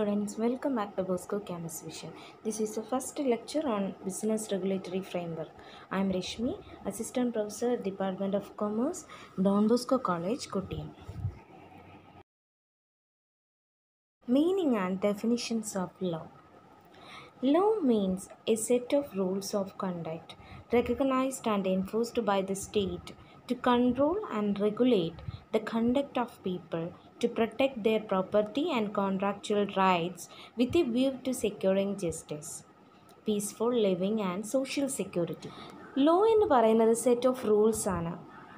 students, welcome back to Bosco Campus Vision. This is the first lecture on Business Regulatory Framework. I am Rishmi, Assistant Professor, Department of Commerce, Don Bosco College, Kottayam. Meaning and definitions of law. Law means a set of rules of conduct recognized and enforced by the state to control and regulate the conduct of people to protect their property and contractual rights with a view to securing justice, peaceful living and social security. Law എന്ന് പറയുന്നത് set of rules ആണ്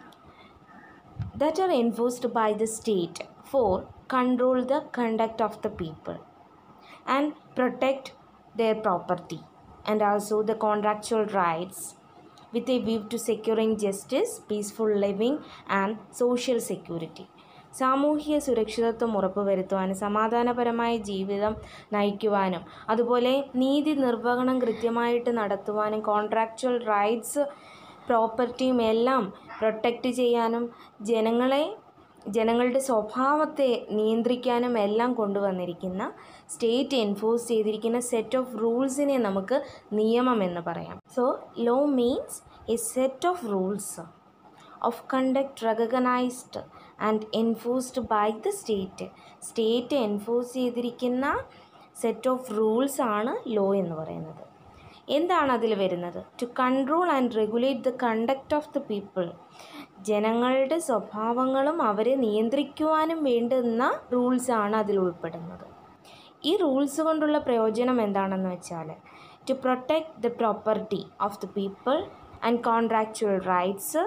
that are enforced by the state for control the conduct of the people and protect their property and also the contractual rights with a view to securing justice, peaceful living and social security. സാമൂഹിക സുരക്ഷിതത്വം ഉറപ്പുവരുത്തുവാനും സമാധാനപരമായ ജീവിതം നയിക്കുവാനും അതുപോലെ നീതി നിർവഹണം കൃത്യമായിട്ട് നടത്തുവാനും contractual rights പ്രോപ്പർട്ടിയും എല്ലാം പ്രൊട്ടക്റ്റ് ചെയ്യാനും ജനങ്ങളെ ജനങ്ങളുടെ സ്വഭാവത്തെ നിയന്ത്രിക്കാനും എല്ലാം കൊണ്ടുവന്നിരിക്കുന്ന സ്റ്റേറ്റ് എൻഫോഴ്സ് ചെയ്തിരിക്കുന്ന സെറ്റ് ഓഫ് റൂൾസിനെ നമുക്ക് നിയമം എന്ന് പറയാം so law means a set of rules of conduct recognised and enforced by the state state enforce ചെയ്തിരിക്കുന്ന സെറ്റ് ഓഫ് റൂൾസ് ആണ് ലോ എന്ന് പറയുന്നത് എന്താണ് അതിൽ വരുന്നത് to control and regulate the conduct of the people ജനങ്ങളുടെ സ്വഭാവങ്ങളും അവരെ നിയന്ത്രിക്കുവാനും വേണ്ടുന്ന റൂൾസാണ് അതിൽ ഉൾപ്പെടുന്നത് ഈ റൂൾസ് കൊണ്ടുള്ള പ്രയോജനം എന്താണെന്ന് വെച്ചാൽ to protect the property of the people and contractual rights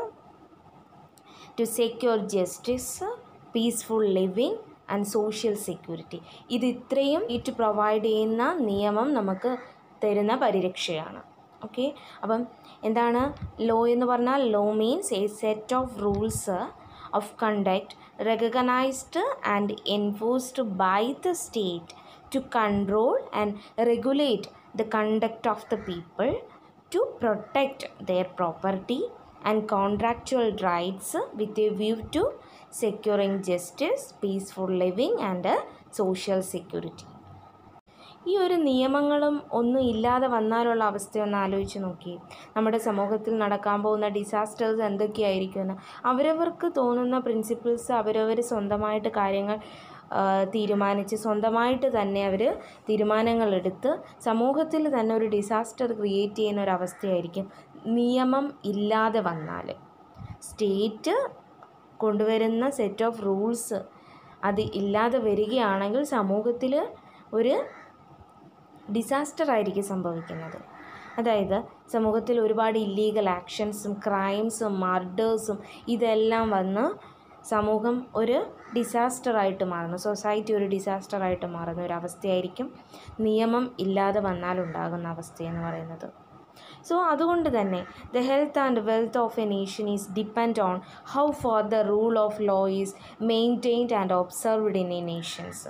to secure justice peaceful living and social security ഇത് ഇത്രയും ഇറ്റ് പ്രൊവൈഡ് ചെയ്യുന്ന നിയമം നമുക്ക് തരുന്ന പരിരക്ഷയാണ് ഓക്കെ അപ്പം എന്താണ് ലോ എന്ന് പറഞ്ഞാൽ law means a set of rules of conduct recognised and enforced by the state to control and regulate the conduct of the people to protect their property and contractual rights with a view to securing justice peaceful living and social security ഈ ഒരു നിയമങ്ങളും ഒന്നും ഇല്ലാതെ വന്നാലുള്ള അവസ്ഥയൊന്ന് ആലോചിച്ച് നോക്കി നമ്മുടെ സമൂഹത്തിൽ നടക്കാൻ പോകുന്ന ഡിസാസ്റ്റേഴ്സ് എന്തൊക്കെയായിരിക്കുമെന്ന് അവരവർക്ക് തോന്നുന്ന പ്രിൻസിപ്പിൾസ് അവരവർ സ്വന്തമായിട്ട് കാര്യങ്ങൾ തീരുമാനിച്ച് സ്വന്തമായിട്ട് തന്നെ അവർ തീരുമാനങ്ങളെടുത്ത് സമൂഹത്തിൽ തന്നെ ഒരു ഡിസാസ്റ്റർ ക്രിയേറ്റ് ചെയ്യുന്ന ഒരു അവസ്ഥയായിരിക്കും നിയമം ഇല്ലാതെ വന്നാൽ സ്റ്റേറ്റ് കൊണ്ടുവരുന്ന സെറ്റ് ഓഫ് റൂൾസ് അത് ഇല്ലാതെ വരികയാണെങ്കിൽ സമൂഹത്തിൽ ഒരു ഡിസാസ്റ്റർ ആയിരിക്കും സംഭവിക്കുന്നത് അതായത് സമൂഹത്തിൽ ഒരുപാട് ഇല്ലീഗൽ ആക്ഷൻസും ക്രൈംസും മർഡേഴ്സും ഇതെല്ലാം വന്ന് സമൂഹം ഒരു ഡിസാസ്റ്ററായിട്ട് മാറുന്നു സൊസൈറ്റി ഒരു ഡിസാസ്റ്ററായിട്ട് മാറുന്ന ഒരു അവസ്ഥയായിരിക്കും നിയമം ഇല്ലാതെ വന്നാലുണ്ടാകുന്ന അവസ്ഥയെന്ന് പറയുന്നത് സോ അതുകൊണ്ട് തന്നെ the health and wealth of a nation is depend on how for the rule of law is maintained and observed in a nations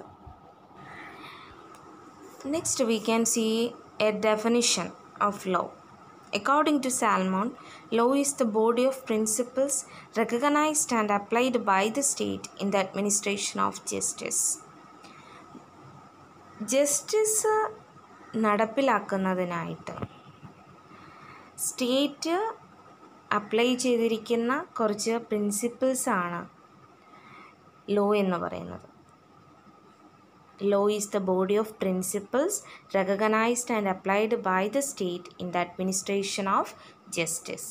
Next, we can see a definition of law. According to Salmon, law is the body of principles recognized and applied by the state in the administration of justice. Justice നടപ്പിലാക്കുന്നതിനായിട്ട് state apply ചെയ്തിരിക്കുന്ന കുറച്ച് പ്രിൻസിപ്പിൾസാണ് law എന്ന് പറയുന്നത് Law is the body of principles recognized and applied by the state in the administration of justice.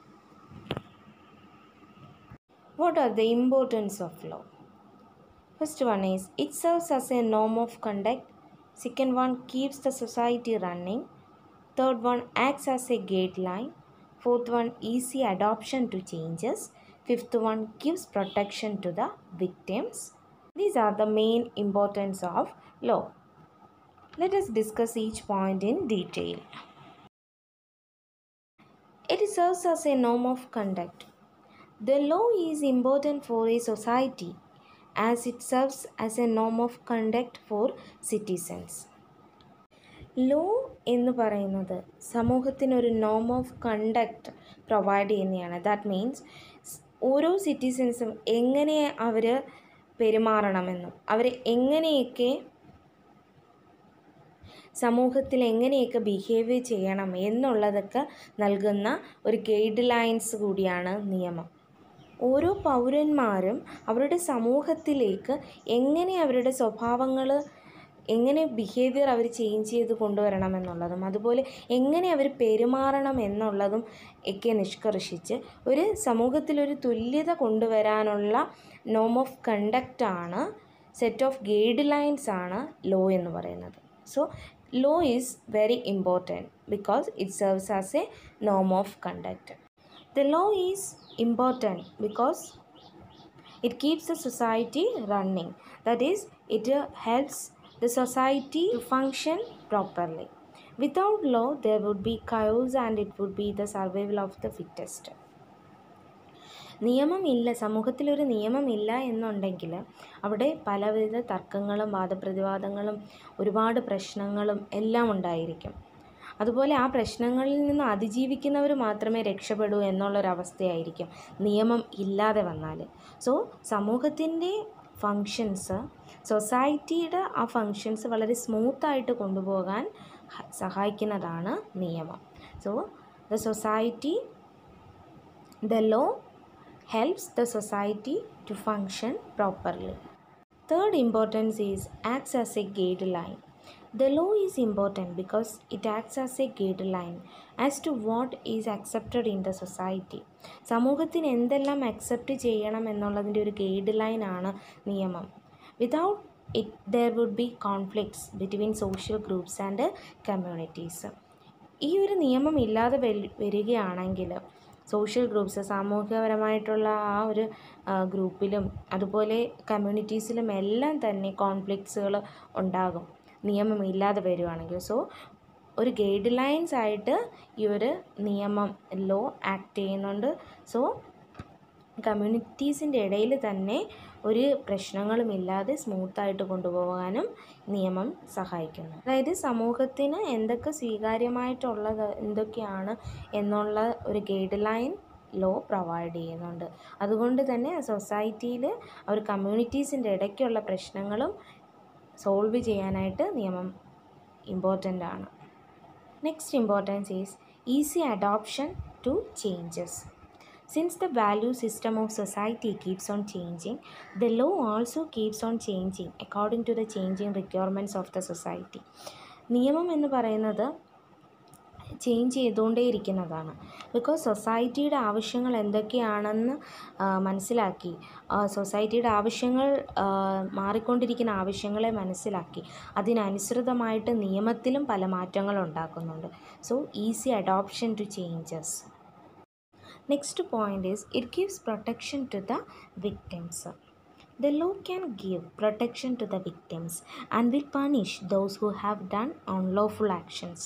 What are the importance of law? First one is it serves as a norm of conduct. Second one keeps the society running. Third one acts as a guideline. Fourth one easy adoption to changes. Fifth one gives protection to the victims. These are the main importance of law. Let us discuss each point in detail. It serves as a norm of conduct. The law is important for a society as it serves as a norm of conduct for citizens. Law എന്ന് പറയുന്നത് സമൂഹത്തിനൊരു നോം of conduct provide ചെയ്യുന്നതാണ് that means ഓരോ സിറ്റിസൻസും എങ്ങനെ അവർ പെരുമാറണമെന്നും അവർ എങ്ങനെയൊക്കെ സമൂഹത്തിൽ എങ്ങനെയൊക്കെ ബിഹേവ് ചെയ്യണം എന്നുള്ളതൊക്കെ നൽകുന്ന ഒരു ഗൈഡ് ലൈൻസ് കൂടിയാണ് നിയമം ഓരോ പൗരന്മാരും അവരുടെ സമൂഹത്തിലേക്ക് എങ്ങനെ അവരുടെ സ്വഭാവങ്ങൾ എങ്ങനെ ബിഹേവിയർ അവർ ചേഞ്ച് ചെയ്ത് കൊണ്ടുവരണം എന്നുള്ളതും അതുപോലെ എങ്ങനെ അവർ പെരുമാറണം എന്നുള്ളതും ഒക്കെ നിഷ്കർഷിച്ച് ഒരു സമൂഹത്തിലൊരു തുല്യത കൊണ്ടുവരാനുള്ള നോം ഓഫ് കണ്ടക്റ്റാണ് സെറ്റ് ഓഫ് ഗൈഡ് ലൈൻസ് ആണ് ലോ എന്ന് പറയുന്നത് so law is very important because it serves as a നോം of conduct the law is important because it keeps the society running that is it uh, helps the society to function properly without law there would be chaos and it would be the survival of the fittest നിയമമില്ല സമൂഹത്തിലൊരു നിയമമില്ല എന്നുണ്ടെങ്കിൽ അവിടെ പലവിധ തർക്കങ്ങളും വാദപ്രതിവാദങ്ങളും ഒരുപാട് പ്രശ്നങ്ങളും എല്ലാം ഉണ്ടായിരിക്കും അതുപോലെ ആ പ്രശ്നങ്ങളിൽ നിന്ന് അതിജീവിക്കുന്നവർ മാത്രമേ രക്ഷപ്പെടൂ എന്നുള്ളൊരവസ്ഥയായിരിക്കും നിയമം ഇല്ലാതെ വന്നാൽ സോ സമൂഹത്തിൻ്റെ ഫങ്ഷൻസ് സൊസൈറ്റിയുടെ ആ ഫങ്ഷൻസ് വളരെ സ്മൂത്തായിട്ട് കൊണ്ടുപോകാൻ ഹ- സഹായിക്കുന്നതാണ് നിയമം so the society the law helps the society to function properly. Third importance is acts as a guideline. The law is important because it acts as a guideline as to what is accepted in the society. സമൂഹത്തിന് എന്തെല്ലാം accept ചെയ്യണം എന്നുള്ളതിൻ്റെ ഒരു guide ലൈനാണ് നിയമം without it there would be conflicts between social groups and communities ഈ ഒരു നിയമം ഇല്ലാതെ വരി- വരികയാണെങ്കിൽ സോഷ്യൽ ഗ്രൂപ്പ്സ് സാമൂഹികപരമായിട്ടുള്ള ആ ഒരു ആ, ഗ്രൂപ്പിലും അതുപോലെ കമ്മ്യൂണിറ്റീസിലും എല്ലാം തന്നെ കോൺഫ്ലിക്ട്സുകൾ ഉണ്ടാകും നിയമം ഇല്ലാതെ വരുവാണെങ്കിൽ സോ ഒരു ഗൈഡ് ലൈൻസ് ആയിട്ട് ഈ ഒരു നിയമം ലോ ആക്ട് ചെയ്യുന്നുണ്ട് സോ കമ്മ്യൂണിറ്റീസിൻ്റെ ഇടയിൽ തന്നെ ഒരു പ്രശ്നങ്ങളുമില്ലാതെ സ്മൂത്തായിട്ട് കൊണ്ടുപോകാനും നിയമം സഹായിക്കുന്നു അതായത് സമൂഹത്തിന് എന്തൊക്കെ സ്വീകാര്യമായിട്ടുള്ളത് എന്തൊക്കെയാണ് എന്നുള്ള ഒരു ഗൈഡ് ലൈൻ ലോ പ്രൊവൈഡ് ചെയ്യുന്നുണ്ട് അതുകൊണ്ട് തന്നെ സൊസൈറ്റിയിൽ ഒരു കമ്മ്യൂണിറ്റീസിൻ്റെ ഇടയ്ക്കുള്ള പ്രശ്നങ്ങളും സോൾവ് ചെയ്യാനായിട്ട് നിയമം ഇമ്പോർട്ടൻ്റ് ആണ് next importance is easy adoption to changes Since the value system of society keeps on changing, the law also keeps on changing according to the changing requirements of the society. നിയമം എന്ന് പറയുന്നത് change ചെയ്തുകൊണ്ടേയിരിക്കുന്നതാണ് because സൊസൈറ്റിയുടെ ആവശ്യങ്ങൾ എന്തൊക്കെയാണെന്ന് ആ, മനസ്സിലാക്കി ആ, സൊസൈറ്റിയുടെ ആവശ്യങ്ങൾ ആ, മാറിക്കൊണ്ടിരിക്കുന്ന ആവശ്യങ്ങളെ മനസ്സിലാക്കി അതിനനുസൃതമായിട്ട് നിയമത്തിലും പല മാറ്റങ്ങൾ ഉണ്ടാക്കുന്നുണ്ട് so easy adoption to changes Next point is it gives protection to the victims. The law can give protection to the victims and will punish those who have done unlawful actions.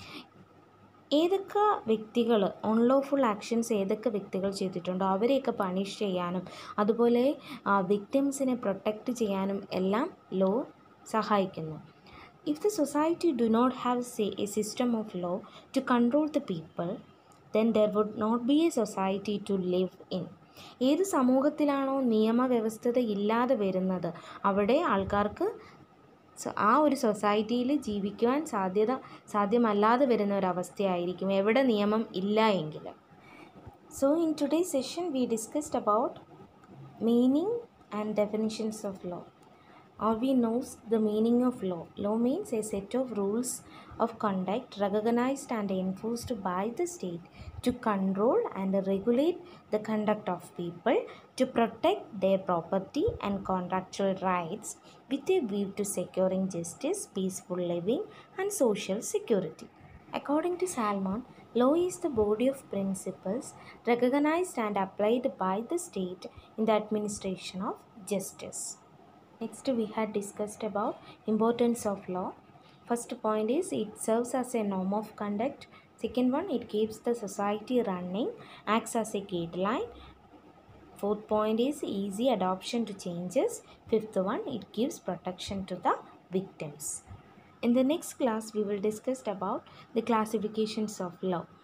ഏതൊക്കെ വ്യക്തികൾ ഓൺലോഫുൾ actions ഏതൊക്കെ വ്യക്തികൾ ചെയ്തിട്ടുണ്ടോ അവരെയൊക്കെ punish ചെയ്യാനും അതുപോലെ വിക്ടിംസിനെ protect ചെയ്യാനും എല്ലാം ലോ സഹായിക്കുന്നു if the society do not have say a system of law to control the people then there would not be a society to live in ഏത് സമൂഹത്തിലാണോ നിയമവ്യവസ്ഥത ഇല്ലാതെ വരുന്നത് അവിടെ ആൾക്കാർക്ക് സ- ആ ഒരു സൊസൈറ്റിയിൽ ജീവിക്കുവാൻ സാധ്യത സാധ്യമല്ലാതെ വരുന്ന ഒരവസ്ഥയായിരിക്കും എവിടെ നിയമം ഇല്ല എങ്കിൽ so in today session we discussed about meaning and definitions of law All we knows the meaning of law. Law means a set of rules of conduct recognized and enforced by the state to control and regulate the conduct of people, to protect their property and contractual rights with a view to securing justice, peaceful living, and social security. According to Salmon, law is the body of principles recognized and applied by the state in the administration of justice. Next, we had discussed about importance of law. First point is it serves as a norm of conduct. Second one, it keeps the society running, acts as a guideline. Fourth point is easy adoption to changes. Fifth one, it gives protection to the victims. In the next class, we will discuss about the classifications of law.